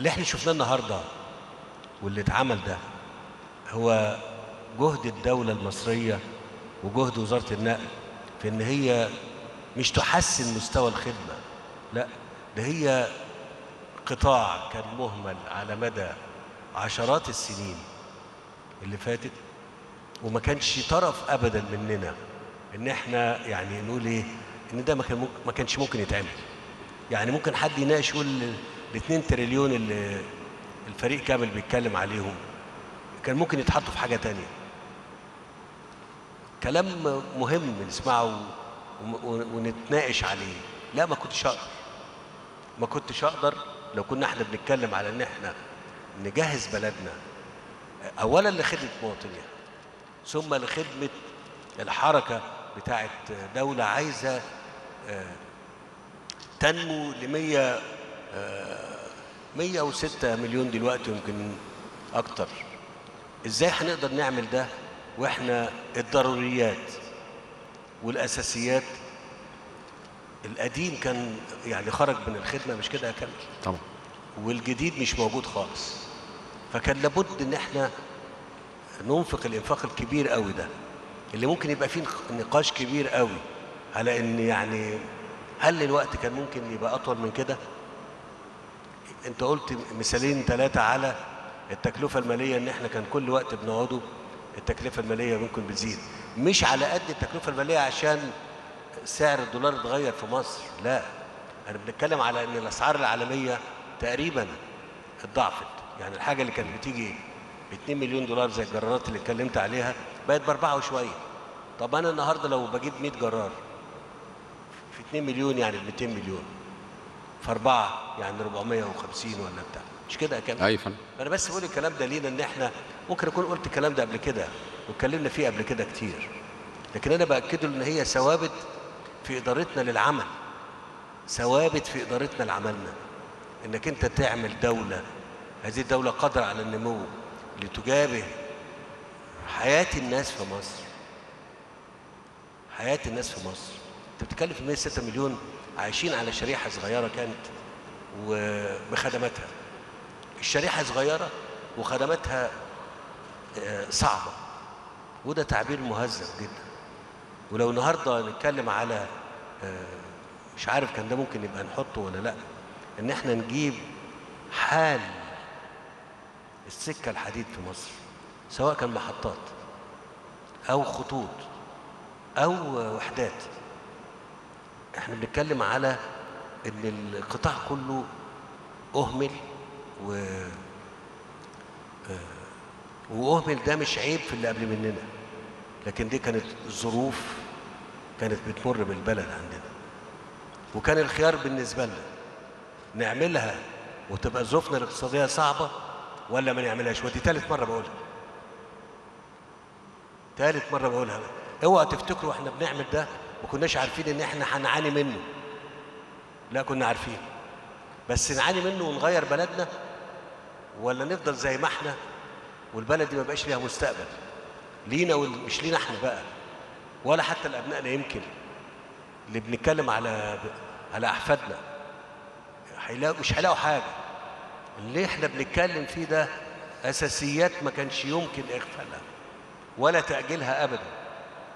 اللي احنا شفناه النهارده واللي اتعمل ده هو جهد الدولة المصرية وجهد وزارة النقل في ان هي مش تحسن مستوى الخدمة لا ده هي قطاع كان مهمل على مدى عشرات السنين اللي فاتت وما كانش طرف ابدا مننا ان احنا يعني نقول ايه ان ده ما كان ممكن ما كانش ممكن يتعمل يعني ممكن حد يناقش يقول ال 2 تريليون اللي الفريق كامل بيتكلم عليهم كان ممكن يتحطوا في حاجه تانية كلام مهم نسمعه وم- ون- ونتناقش عليه لا ما كنتش اقدر ما كنتش اقدر لو كنا احنا بنتكلم على ان احنا نجهز بلدنا اولا لخدمه مواطنيها ثم لخدمه الحركه بتاعت دوله عايزه آه، تنمو ل 100 آه، 106 مليون دلوقتي يمكن اكتر ازاي هنقدر نعمل ده واحنا الضروريات والاساسيات القديم كان يعني خرج من الخدمه مش كده يا كامل طبعا والجديد مش موجود خالص فكان لابد ان احنا ننفق الانفاق الكبير قوي ده اللي ممكن يبقى فيه نقاش كبير قوي على ان يعني هل الوقت كان ممكن يبقى اطول من كده انت قلت مثالين ثلاثه على التكلفه الماليه ان احنا كان كل وقت بنقعده التكلفه الماليه ممكن بتزيد مش على قد التكلفه الماليه عشان سعر الدولار اتغير في مصر لا انا بنتكلم على ان الاسعار العالميه تقريبا اتضاعفت يعني الحاجه اللي كانت بتيجي ب 2 مليون دولار زي الجرارات اللي اتكلمت عليها بقت باربعه وشويه طب انا النهارده لو بجيب 100 جرار في 2 مليون يعني ب 200 مليون في اربعه يعني 450 ولا بتاع مش كده يا كامل ايوه يا فندم انا بس بقول الكلام ده لينا ان احنا ممكن اكون قلت الكلام ده قبل كده واتكلمنا فيه قبل كده كتير لكن انا باكده ان هي ثوابت في ادارتنا للعمل ثوابت في ادارتنا لعملنا انك انت تعمل دوله هذه الدوله قادره على النمو لتجابه حياه الناس في مصر حياه الناس في مصر انت بتتكلم في 106 مليون عايشين على شريحه صغيره كانت وبخدماتها الشريحه صغيره وخدماتها آه، صعبه وده تعبير مهذب جدا ولو النهارده نتكلم على آه، مش عارف كان ده ممكن يبقى نحطه ولا لا ان احنا نجيب حال السكه الحديد في مصر سواء كان محطات او خطوط او وحدات احنا بنتكلم على ان القطاع كله اهمل و آه، واهمل ده مش عيب في اللي قبل مننا لكن دي كانت ظروف كانت بتمر بالبلد عندنا وكان الخيار بالنسبه لنا نعملها وتبقى ظروفنا الاقتصاديه صعبه ولا ما نعملهاش ودي ثالث مره بقولها ثالث مره بقولها اوعى تفتكروا احنا بنعمل ده ما كناش عارفين ان احنا هنعاني منه لا كنا عارفين بس نعاني منه ونغير بلدنا ولا نفضل زي ما احنا والبلد دي ما بقاش ليها مستقبل لينا ومش لينا احنا بقى ولا حتى لابنائنا يمكن اللي بنتكلم على على احفادنا هيلاقوا مش هيلاقوا حاجه اللي احنا بنتكلم فيه ده اساسيات ما كانش يمكن اغفالها ولا تاجيلها ابدا